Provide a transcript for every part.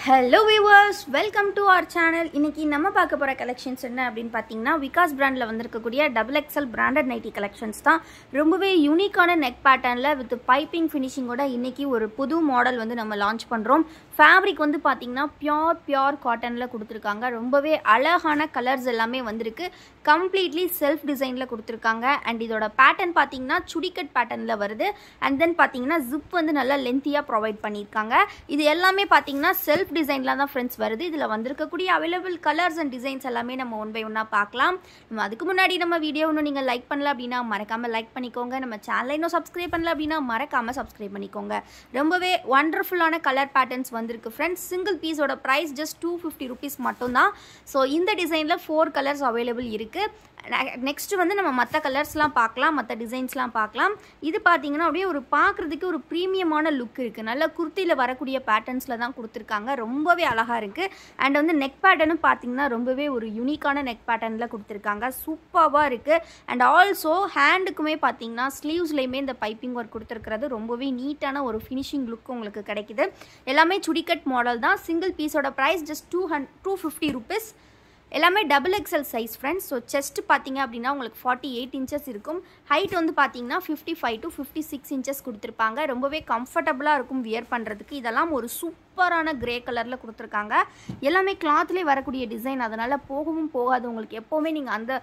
hello viewers welcome to our channel இன்னைக்கு நம்ம பார்க்க போகிற கலெக்ஷன்ஸ் என்ன அப்படின்னு பார்த்தீங்கன்னா விகாஸ் பிராண்டில் வந்திருக்கக்கூடிய double XL branded nighty collections தான் ரொம்பவே யூனிக்கான நெக் பேட்டர்னில் வித் பைப்பிங் ஃபினிஷிங்கோட இன்னைக்கு ஒரு புது மாடல் வந்து நம்ம லான்ச் பண்ணுறோம் ஃபேப்ரிக் வந்து பார்த்தீங்கன்னா பியோர் பியோர் காட்டனில் கொடுத்துருக்காங்க ரொம்பவே அழகான கலர்ஸ் எல்லாமே வந்திருக்கு கம்ப்ளீட்லி செல்ஃப் டிசைனில் கொடுத்துருக்காங்க அண்ட் இதோட பேட்டர்ன் பார்த்தீங்கன்னா சுடிக்கட் பேட்டர்னில் வருது அண்ட் தென் பார்த்தீங்கன்னா ஜிப் வந்து நல்லா லென்த்தியாக ப்ரொவைட் பண்ணியிருக்காங்க இது எல்லாமே பார்த்தீங்கன்னா செல்ஃப் டிசைனில் தான் ஃப்ரெண்ட்ஸ் வருது இதில் வந்திருக்கக்கூடிய அவைலபிள் கலர்ஸ் அண்ட் டிசைன்ஸ் எல்லாமே நம்ம ஒன் பை ஒன்னாக பார்க்கலாம் நம்ம அதுக்கு முன்னாடி நம்ம வீடியோ இன்னும் நீங்கள் லைக் பண்ணல அப்படின்னா மறக்காமல் லைக் பண்ணிக்கோங்க நம்ம சேனலை இன்னும் சப்ஸ்கிரைப் பண்ணல அப்படின்னா மறக்காமல் சப்ஸ்கிரைப் பண்ணிக்கோங்க ரொம்பவே ஒண்டர்ஃபுல்லான கலர் பேட்டர்ன்ஸ் வந்திருக்கு ஃப்ரெண்ட்ஸ் சிங்கிள் பீஸோட price just two fifty rupees மட்டும்தான் ஸோ இந்த டிசைனில் ஃபோர் கலர்ஸ் அவைலபிள் இருக்குது நெக்ஸ்ட் வந்து நம்ம மற்ற கலர்ஸ்லாம் பார்க்கலாம் மற்ற டிசைன்ஸ்லாம் பார்க்கலாம் இது பார்த்தீங்கன்னா அப்படியே ஒரு பார்க்குறதுக்கு ஒரு ப்ரீமியமான லுக் இருக்குது நல்ல குர்த்தியில் வரக்கூடிய பேட்டர்ன்ஸில் தான் கொடுத்துருக்காங்க ரொம்பவே அழகாக இருக்குது அண்ட் வந்து நெக் பேட்டர்னும் பார்த்தீங்கன்னா ரொம்பவே ஒரு யூனிக்கான நெக் பேட்டர்னில் கொடுத்துருக்காங்க சூப்பராக இருக்குது அண்ட் ஆல்சோ ஹேண்டுக்குமே பார்த்தீங்கன்னா ஸ்லீவ்ஸ்லேயுமே இந்த பைப்பிங் ஒர்க் கொடுத்துருக்கிறது ரொம்பவே நீட்டான ஒரு ஃபினிஷிங் லுக் உங்களுக்கு கிடைக்குது எல்லாமே சுடிக்கட் மாடல் தான் சிங்கிள் பீஸோட price just two hundred two fifty rupees எல்லாமே double XL size friends so chest பார்த்தீங்க அப்படின்னா உங்களுக்கு ஃபார்ட்டி எயிட் இன்ச்சஸ் இருக்கும் ஹைட் வந்து பார்த்தீங்கன்னா fifty five to fifty six inches கொடுத்துருப்பாங்க ரொம்பவே கம்ஃபர்டபுளாக இருக்கும் வியர் பண்ணுறதுக்கு இதெல்லாம் ஒரு சூப்பரான கிரே கலரில் கொடுத்துருக்காங்க எல்லாமே கிளாத்லேயே வரக்கூடிய டிசைன் அதனால் போகவும் போகாது உங்களுக்கு எப்போவுமே நீங்கள் அந்த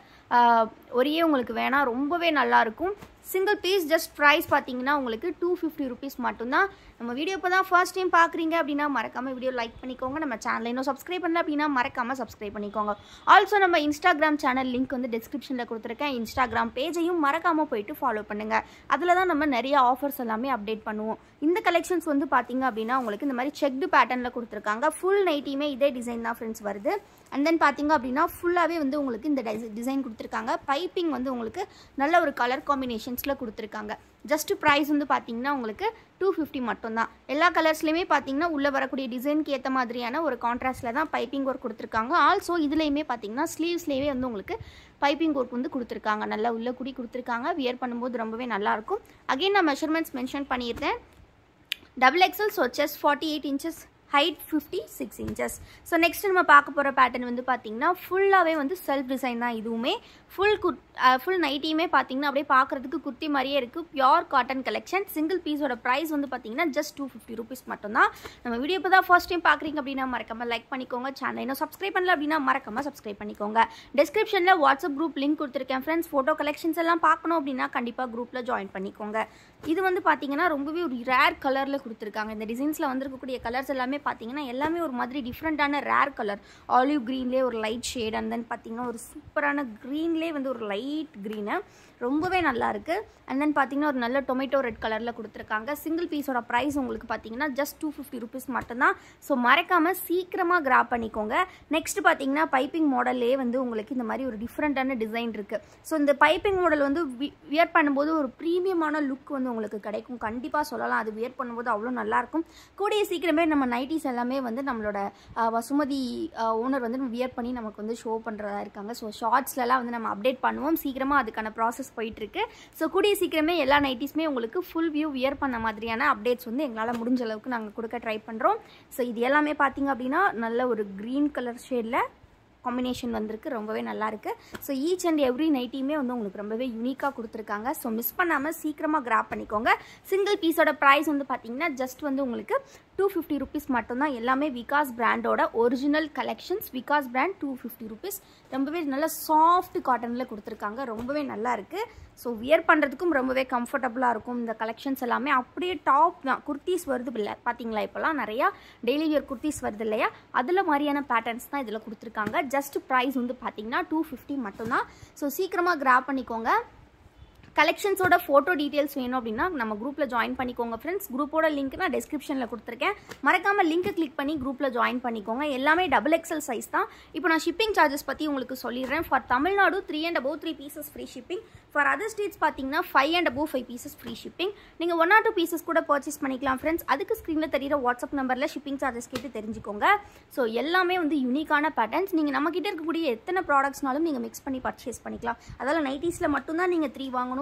ஒரே உங்களுக்கு வேணால் ரொம்பவே நல்லாயிருக்கும் சிங்கிள் பீஸ் ஜஸ்ட் ப்ரைஸ் பார்த்தீங்கன்னா உங்களுக்கு டூ ஃபிஃப்டி ருபீஸ் மட்டும்தான் நம்ம வீடியோ இப்போ தான் ஃபர்ஸ்ட் டைம் பார்க்குறீங்க அப்படின்னா மறக்காமல் வீடியோ லைக் பண்ணிக்கோங்க நம்ம சேனலை இன்னும் சப்ஸ்கிரைப் பண்ணல அப்படின்னா மறக்காமல் சப்ஸ்கிரைப் பண்ணிக்கோங்க ஆல்சோ நம்ம இன்ஸ்டாகிராம் சேனல் லிங்க் வந்து டிஸ்கிரிப்ஷனில் கொடுத்துருக்கேன் இன்ஸ்டாகிராம் பேஜையும் மறக்காமல் போயிட்டு ஃபாலோ பண்ணுங்கள் அதில் தான் நம்ம நிறைய ஆஃபர்ஸ் எல்லாமே அப்டேட் பண்ணுவோம் இந்த கலெக்ஷன்ஸ் வந்து பார்த்தீங்க அப்படின்னா உங்களுக்கு இந்த மாதிரி செக்டு பேட்டர்னில் கொடுத்துருக்காங்க ஃபுல் நைட்டியுமே இதே டிசைன் தான் ஃப்ரெண்ட்ஸ் வருது அண்ட் தென் பார்த்தீங்க அப்படின்னா ஃபுல்லாகவே வந்து உங்களுக்கு இந்த டிசைன் கொடுத்துருக்காங்க பைப்பிங் வந்து உங்களுக்கு நல்ல ஒரு கலர் காம்பினேஷன்ஸில் கொடுத்துருக்காங்க ஜஸ்ட் ப்ரைஸ் வந்து பார்த்தீங்கன்னா உங்களுக்கு டூ ஃபிஃப்டி மட்டும்தான் எல்லா கலர்ஸ்லையுமே பார்த்தீங்கன்னா உள்ளே வரக்கூடிய டிசைனுக்கு ஏற்ற மாதிரியான ஒரு கான்ட்ராஸ்டில் தான் பைப்பிங் ஒர்க் கொடுத்துருக்காங்க ஆல்சோ இதுலேயுமே பார்த்தீங்கன்னா ஸ்லீவ்ஸ்லேயே வந்து உங்களுக்கு பைப்பிங் ஒர்க் வந்து கொடுத்துருக்காங்க நல்லா உள்ள குடி கொடுத்துருக்காங்க வியர் பண்ணும்போது ரொம்பவே நல்லாயிருக்கும் அகைன் நான் மெஷர்மெண்ட்ஸ் மென்ஷன் பண்ணியிருந்தேன் double XL so chest forty eight inches height fifty six inches so next நம்ம பார்க்க போகிற பேட்டர்ன் வந்து பார்த்திங்கன்னா ஃபுல்லாகவே வந்து செல்ஃப் டிசைன் தான் இதுவுமே ஃபுல் குட் ஃபுல் நைட்டியுமே பார்த்தீங்கன்னா அப்படியே பார்க்குறதுக்கு குர்த்தி மாதிரியே இருக்குது பியோர் காட்டன் கலெக்ஷன் சிங்கிள் பீஸோட ப்ரைஸ் வந்து பார்த்தீங்கன்னா ஜஸ்ட் டூ ஃபிஃப்டி ருபீஸ் மட்டும்தான் நம்ம வீடியோ இப்போ தான் ஃபர்ஸ்ட் டைம் பார்க்குறீங்க அப்படின்னா மறக்காமல் லைக் பண்ணிக்கோங்க சேனல் இன்னும் சப்ஸ்கிரைப் பண்ணல அப்படின்னா மறக்காமல் சப்ஸ்கிரைப் பண்ணிக்கோங்க டிஸ்கிரிப்ஷனில் வாட்ஸ்அப் குரூப் லிங்க் கொடுத்துருக்கேன் ஃப்ரெண்ட்ஸ் ஃபோட்டோ கலெக்ஷன்ஸ் எல்லாம் பார்க்கணும் அப்படின்னா கண்டிப்பாக குரூப்பில் ஜாயின் பண்ணிக்கோங்க இது வந்து பார்த்தீங்கன்னா ரொம்பவே ஒரு ரேர் கலரில் கொடுத்துருக்காங்க இந்த டிசைன்ஸில் வந்திருக்கக்கூடிய கலர்ஸ் எல்லாமே பார்த்தீங்கன்னா எல்லாமே ஒரு மாதிரி டிஃப்ரெண்ட்டான ரேர் கலர் ஆலிவ் க்ரீன்லேயே ஒரு லைட் ஷேட் அண்ட் தென் பார்த்தீங்கன்னா ஒரு சூப்பரான க்ரீன்லேயே வந்து ஒரு லைட் க்ரீனு ரொம்பவே நல்லா இருக்குது அண்ட் தென் பார்த்தீங்கன்னா ஒரு நல்ல டொமேட்டோ ரெட் கலரில் கொடுத்துருக்காங்க சிங்கிள் பீஸோட ப்ரைஸ் உங்களுக்கு பார்த்தீங்கன்னா ஜஸ்ட் டூ ஃபிஃப்டி ருபீஸ் மட்டும்தான் ஸோ மறக்காமல் சீக்கிரமாக கிராப் பண்ணிக்கோங்க நெக்ஸ்ட் பார்த்தீங்கன்னா பைப்பிங் மாடல்லே வந்து உங்களுக்கு இந்த மாதிரி ஒரு டிஃப்ரெண்ட்டான டிசைன் இருக்குது ஸோ இந்த பைப்பிங் மாடல் வந்து வியர் பண்ணும்போது ஒரு ப்ரீமியமான லுக் வந்து உங்களுக்கு கிடைக்கும் கண்டிப்பாக சொல்லலாம் அது வியர் பண்ணும்போது அவ்வளோ நல்லாயிருக்கும் கூடிய சீக்கிரமே நம்ம நைட்டிஸ் எல்லாமே வந்து நம்மளோட வசுமதி ஓனர் வந்து வியர் பண்ணி நமக்கு வந்து ஷோ பண்ணுறதா இருக்காங்க ஸோ ஷார்ட்ஸ்லலாம் வந்து நம்ம அப்டேட் பண்ணுவோம் சீக்கிரமாக அதுக்கான ப்ராசஸ் போயிட்டுருக்கு ஸோ கூடிய சீக்கிரமே எல்லா நைட்டிஸுமே உங்களுக்கு ஃபுல் வியூ வியர் பண்ண மாதிரியான அப்டேட்ஸ் வந்து எங்களால் முடிஞ்ச அளவுக்கு நாங்கள் கொடுக்க ட்ரை பண்ணுறோம் ஸோ இது எல்லாமே பார்த்தீங்க அப்படின்னா நல்ல ஒரு க்ரீன் கலர் ஷேடில் காம்பினேஷன் வந்திருக்கு ரொம்பவே நல்லா இருக்கு ஸோ ஈச் அண்ட் எவ்ரி நைட்டியுமே வந்து உங்களுக்கு ரொம்பவே யூனிக்காக கொடுத்துருக்காங்க ஸோ மிஸ் பண்ணாமல் சீக்கிரமாக கிராப் பண்ணிக்கோங்க சிங்கிள் பீஸோட ப்ரைஸ் வந்து பார்த்தீங்கன்னா ஜஸ்ட் வந்து உங்களுக்கு டூ ஃபிஃப்டி ருபீஸ் மட்டும்தான் எல்லாமே விகாஸ் பிராண்டோட original collections Vikas brand two fifty rupees ரொம்பவே நல்ல சாஃப்ட் காட்டனில் கொடுத்துருக்காங்க ரொம்பவே நல்லா இருக்குது ஸோ வியர் பண்ணுறதுக்கும் ரொம்பவே கம்ஃபர்டபுளாக இருக்கும் இந்த கலெக்ஷன்ஸ் எல்லாமே அப்படியே டாப் தான் குர்த்திஸ் வருது இல்லை பார்த்தீங்களா இப்போலாம் நிறையா டெய்லி வியர் குர்த்திஸ் வருது இல்லையா அதில் மாதிரியான பேட்டர்ன்ஸ் தான் இதில் கொடுத்துருக்காங்க ஜஸ்ட் ப்ரைஸ் வந்து பார்த்தீங்கன்னா டூ ஃபிஃப்டி மட்டும்தான் ஸோ சீக்கிரமாக கிராப் பண்ணிக்கோங்க கலெக்ஷன்ஸோட ஃபோட்டோ டீட்டெயில்ஸ் வேணும் அப்படின்னா நம்ம குரூப்பில் ஜாயின் பண்ணிக்கோங்க ஃப்ரெண்ட்ஸ் குரூப்போட லிங்க் நான் டிஸ்கிரிப்ஷனில் கொடுத்துருக்கேன் மறக்காமல் லிங்க்கை கிளிக் பண்ணி குரூப்பில் ஜாயின் பண்ணிக்கோங்க எல்லாமே டபுள் எக்ஸல் சைஸ் தான் இப்போ நான் ஷிப்பிங் சார்ஜஸ் பற்றி உங்களுக்கு சொல்லிடுறேன் for Tamil Nadu three and above three pieces free shipping for other states பார்த்தீங்கன்னா five and above five pieces free shipping நீங்கள் ஒன் ஆர் டூ பீசஸ் கூட பர்ச்சேஸ் பண்ணிக்கலாம் ஃப்ரெண்ட்ஸ் அதுக்கு ஸ்க்ரீனில் தெரியிற வாட்ஸ்அப் நம்பரில் ஷிப்பிங் சார்ஜஸ் கேட்டு தெரிஞ்சுக்கோங்க ஸோ எல்லாமே வந்து யூனிக்கான பேட்டர்ன்ஸ் நீங்கள் நம்மக்கிட்ட இருக்கக்கூடிய எத்தனை ப்ராடக்ட்ஸ்னாலும் நீங்கள் மிக்ஸ் பண்ணி பர்ச்சேஸ் பண்ணிக்கலாம் அதால் நைட்டிஸில் மட்டும்தான் நீங்கள் த்ரீ வாங்கணும்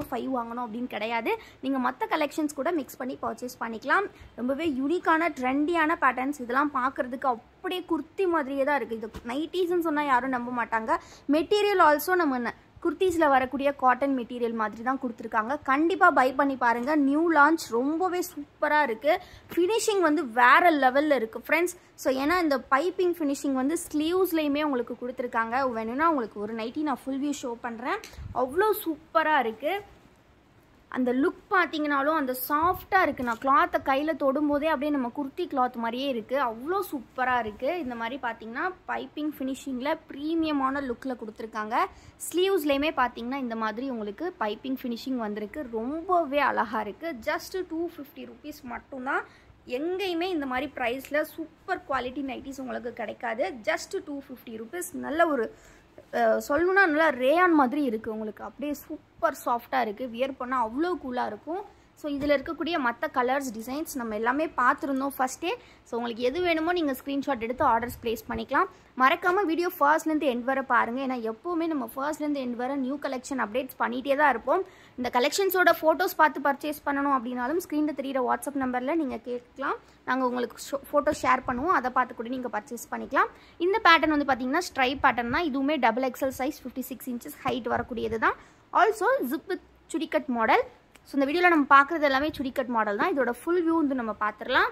வாங்கணும் ஃபைவ் வாங்கணும் அப்படின்னு கிடையாது நீங்கள் மற்ற கலெக்ஷன்ஸ் கூட மிக்ஸ் பண்ணி பர்ச்சேஸ் பண்ணிக்கலாம் ரொம்பவே யூனிக்கான ட்ரெண்டியான பேட்டர்ன்ஸ் இதெல்லாம் பார்க்குறதுக்கு அப்படியே குர்த்தி மாதிரியே தான் இருக்குது இது நைட்டிஸ்ன்னு சொன்னால் யாரும் நம்ப மாட்டாங்க மெட்டீரியல் ஆல்சோ நம்ம குர்த்தீஸில் வரக்கூடிய காட்டன் மெட்டீரியல் மாதிரி தான் கொடுத்துருக்காங்க கண்டிப்பாக பை பண்ணி பாருங்கள் நியூ லான்ச் ரொம்பவே சூப்பராக இருக்குது ஃபினிஷிங் வந்து வேறு லெவலில் இருக்குது ஃப்ரெண்ட்ஸ் ஸோ ஏன்னா இந்த பைப்பிங் ஃபினிஷிங் வந்து ஸ்லீவ்ஸ்லேயுமே உங்களுக்கு கொடுத்துருக்காங்க வேணும்னா உங்களுக்கு ஒரு நைட்டி நான் ஃபுல் வியூ ஷோ பண்ணுறேன் அவ்வளோ சூப்பராக இருக்குது அந்த லுக் பார்த்தீங்கனாலும் அந்த சாஃப்டாக இருக்குது நான் கிளாத்தை கையில் தொடும்போதே அப்படியே நம்ம குர்த்தி கிளாத் மாதிரியே இருக்குது அவ்வளோ சூப்பராக இருக்குது இந்த மாதிரி பார்த்தீங்கன்னா பைப்பிங் ஃபினிஷிங்கில் ப்ரீமியமான லுக்கில் கொடுத்துருக்காங்க ஸ்லீவ்ஸ்லேயுமே பார்த்தீங்கன்னா இந்த மாதிரி உங்களுக்கு பைப்பிங் ஃபினிஷிங் வந்திருக்கு ரொம்பவே அழகாக இருக்குது ஜஸ்ட்டு டூ ஃபிஃப்டி ருபீஸ் மட்டும்தான் எங்கேயுமே இந்த மாதிரி ப்ரைஸில் சூப்பர் குவாலிட்டி நைட்டிஸ் உங்களுக்கு கிடைக்காது ஜஸ்ட்டு டூ ஃபிஃப்டி ருபீஸ் நல்ல ஒரு சொல்லணுன்னா நல்லா ரேயான் மாதிரி இருக்குது உங்களுக்கு அப்படியே சூப்பர் சாஃப்டாக இருக்குது வியர் பண்ணால் அவ்வளோ கூலாக இருக்கும் ஸோ இதில் இருக்கக்கூடிய மற்ற கலர்ஸ் டிசைன்ஸ் நம்ம எல்லாமே பார்த்துருந்தோம் ஃபஸ்ட்டே ஸோ உங்களுக்கு எது வேணுமோ நீங்கள் ஸ்க்ரீன்ஷாட் எடுத்து ஆர்டர்ஸ் ப்ளேஸ் பண்ணிக்கலாம் மறக்காமல் வீடியோ ஃபர்ஸ்ட்லேருந்து எண்ட் வர பாருங்கள் ஏன்னா எப்போவுமே நம்ம ஃபர்ஸ்ட்லேருந்து எண்ட் வர நியூ கலெக்ஷன் அப்டேட்ஸ் பண்ணிகிட்டே தான் இருப்போம் இந்த கலெக்ஷன்ஸோட ஃபோட்டோஸ் பார்த்து பர்ச்சேஸ் பண்ணணும் அப்படின்னாலும் ஸ்க்ரீனில் தெரியிற வாட்ஸ்அப் நம்பரில் நீங்கள் கேட்கலாம் நாங்கள் உங்களுக்கு ஃபோட்டோ ஷேர் பண்ணுவோம் அதை பார்த்து கூட நீங்கள் பர்ச்சேஸ் பண்ணிக்கலாம் இந்த பேட்டர்ன் வந்து பார்த்தீங்கன்னா ஸ்ட்ரைப் பேட்டர்ன் தான் இதுவுமே double XL size fifty six inches height வரக்கூடியது தான் ஆல்சோ ஜிப் வித் சுடிக்கட் மாடல் ஸோ இந்த வீடியோவில் நம்ம பார்க்குறது எல்லாமே சுடிக்கட் மாடல் தான் இதோட ஃபுல் வியூ வந்து நம்ம பார்த்துடலாம்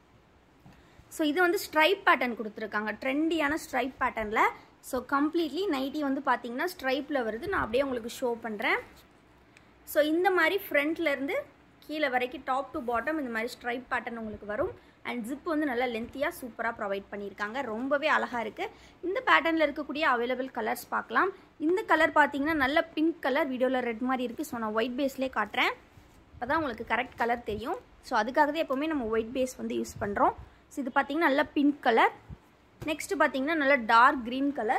ஸோ இது வந்து ஸ்ட்ரைப் பேட்டர்ன் கொடுத்துருக்காங்க ட்ரெண்டியான ஸ்ட்ரைப் பேட்டர்னில் ஸோ கம்ப்ளீட்லி நைட்டி வந்து பார்த்தீங்கன்னா ஸ்ட்ரைப்பில் வருது நான் அப்படியே உங்களுக்கு ஷோ பண்ணுறேன் ஸோ இந்த மாதிரி ஃப்ரண்ட்லேருந்து கீழே வரைக்கும் டாப் டு பாட்டம் இந்த மாதிரி ஸ்ட்ரைப் பேட்டர்ன் உங்களுக்கு வரும் அண்ட் ஜிப் வந்து நல்லா லென்த்தியாக சூப்பராக ப்ரொவைட் பண்ணியிருக்காங்க ரொம்பவே அழகாக இருக்குது இந்த பேட்டர்னில் இருக்கக்கூடிய அவைலபிள் கலர்ஸ் பார்க்கலாம் இந்த கலர் பார்த்தீங்கன்னா நல்ல பிங்க் கலர் வீடியோவில் ரெட் மாதிரி இருக்குது ஸோ நான் ஒயிட் பேஸ்லேயே காட்டுறேன் அப்போ தான் உங்களுக்கு கரெக்ட் கலர் தெரியும் ஸோ அதுக்காகவே எப்போவுமே நம்ம ஒயிட் பேஸ் வந்து யூஸ் பண்ணுறோம் ஸோ இது பார்த்தீங்கன்னா நல்ல பிங்க் கலர் நெக்ஸ்ட்டு பார்த்தீங்கன்னா நல்ல dark green colour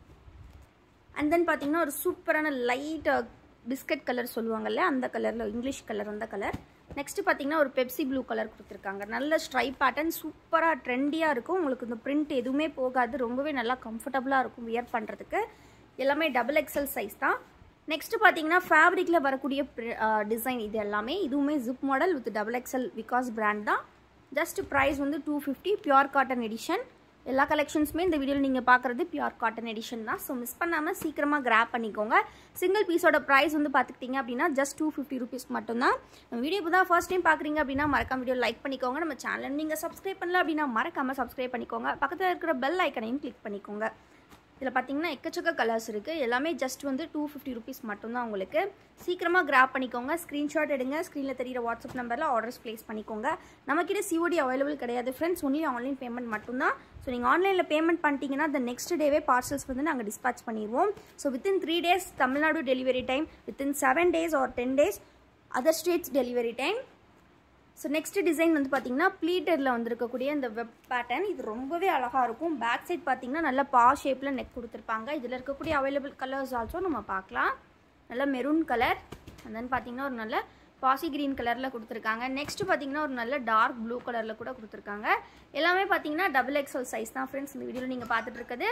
and then பார்த்தீங்கன்னா ஒரு சூப்பரான லைட் பிஸ்கட் கலர் சொல்லுவாங்கல்ல அந்த கலரில் இங்கிலீஷ் கலர் அந்த கலர் நெக்ஸ்ட்டு பார்த்தீங்கன்னா ஒரு பெப்சி ப்ளூ கலர் கொடுத்துருக்காங்க நல்ல ஸ்ட்ரைப் பேட்டர்ன் சூப்பராக ட்ரெண்டியாக இருக்கும் உங்களுக்கு இந்த பிரிண்ட் எதுவுமே போகாது ரொம்பவே நல்லா கம்ஃபர்டபுளாக இருக்கும் வியர் பண்ணுறதுக்கு எல்லாமே டபுள் எக்ஸல் சைஸ் தான் நெக்ஸ்ட்டு பார்த்தீங்கன்னா ஃபேப்ரிக்கில் வரக்கூடிய டிசைன் இது எல்லாமே இதுவுமே zip model with double XL Vikas brand தான் ஜஸ்ட் ப்ரைஸ் வந்து two fifty pure cotton edition எல்லா கலெக்ஷன்ஸுமே இந்த வீடியோவில் நீங்கள் பார்க்குறது பியூர் காட்டன் எடிஷன் தான் ஸோ மிஸ் பண்ணாமல் சீக்கிரமாக கிராப் பண்ணிக்கோங்க சிங்கிள் பீஸோட ப்ரைஸ் வந்து பார்த்துக்கிட்டிங்க அப்படின்னா ஜஸ்ட் டூ ஃபிஃப்டி ருபீஸ் மட்டும்தான் நம்ம வீடியோ இப்போ தான் ஃபர்ஸ்ட் டைம் பார்க்குறீங்க அப்படின்னா மறக்காம வீடியோ லைக் பண்ணிக்கோங்க நம்ம சேனல் நீங்கள் சப்ஸ்கிரைப் பண்ணல அப்படின்னா மறக்காமல் சப்ஸ்கிரைப் பண்ணிக்கோங்க பக்கத்தில் இருக்கிற பெல் ஐக்கனையும் கிளிக் பண்ணிக்கோங்க இதில் பார்த்தீங்கன்னா எக்கச்சக்க கலர்ஸ் இருக்குது எல்லாமே ஜஸ்ட் வந்து டூ ஃபிஃப்டி ருபீஸ் மட்டும்தான் உங்களுக்கு சீக்கிரமாக கிராப் பண்ணிக்கோங்க ஸ்க்ரீன்ஷாட் எடுங்க ஸ்க்ரீனில் தெரியிற வாட்ஸ்அப் நம்பரில் ஆர்டர்ஸ் ப்ளேஸ் பண்ணிக்கோங்க நம்மக்கிட்ட சிஓடி அவைலபிள் கிடையாது ஃப்ரெண்ட்ஸ் ஒன்லி ஆன்லைன் பேமெண்ட் மட்டும்தான் ஸோ நீங்கள் ஆன்லைனில் பேமெண்ட் பண்ணிட்டீங்கன்னா த நெக்ஸ்ட் டேவே பார்சல்ஸ் வந்து நாங்கள் டிஸ்பேச் பண்ணிடுவோம் so within three days Tamil Nadu delivery time within seven days or ten days other states delivery time so next design வந்து பார்த்தீங்கன்னா ப்ளீட்டரில் வந்திருக்கக்கூடிய இந்த வெப் பேட்டர்ன் இது ரொம்பவே அழகாக இருக்கும் பேக் சைட் பார்த்தீங்கன்னா நல்ல பா ஷேப்பில் நெக் கொடுத்துருப்பாங்க இதில் இருக்கக்கூடிய அவைலபிள் கலர்ஸ் ஆல்சோ நம்ம பார்க்கலாம் நல்ல மெரூன் கலர் அண்ட் தென் பார்த்தீங்கன்னா ஒரு நல்ல பாசி கிரீன் கலரில் கொடுத்துருக்காங்க நெக்ஸ்ட் பார்த்தீங்கன்னா ஒரு நல்ல டார்க் ப்ளூ கலரில் கூட கொடுத்துருக்காங்க எல்லாமே பார்த்தீங்கன்னா டபுள் எக்ஸல் சைஸ் தான் ஃப்ரெண்ட்ஸ் இந்த வீடியோவில் நீங்கள் பார்த்துட்டு இருக்குது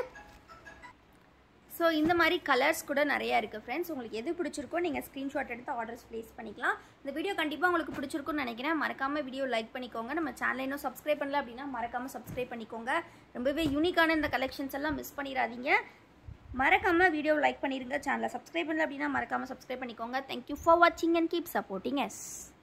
ஸோ இந்த மாதிரி கலர்ஸ் கூட நிறையா இருக்குது ஃப்ரெண்ட்ஸ் உங்களுக்கு எது பிடிச்சிருக்கோ நீங்கள் ஸ்க்ரீன்ஷாட் எடுத்து ஆர்டர்ஸ் ப்ளேஸ் பண்ணிக்கலாம் இந்த வீடியோ கண்டிப்பாக உங்களுக்கு பிடிச்சிருக்குன்னு நினைக்கிறேன் மறக்காமல் வீடியோ லைக் பண்ணிக்கோங்க நம்ம சேனலை இன்னும் சப்ஸ்கிரைப் பண்ணல அப்படின்னா மறக்காமல் சப்ஸ்கிரைப் பண்ணிக்கோங்க ரொம்பவே யூனிக்கான இந்த கலெக்ஷன்ஸ் எல்லாம் மிஸ் பண்ணிடாதீங்க மறக்காமல் வீடியோ லைக் பண்ணிடுங்க சேனலை சப்ஸ்கிரைப் பண்ணல அப்படின்னா மறக்காமல் சப்ஸ்கிரைப் பண்ணிக்கோங்க தேங்க்யூ ஃபார் வாட்சிங் அண்ட் கீப் சப்போர்ட்டிங் எஸ்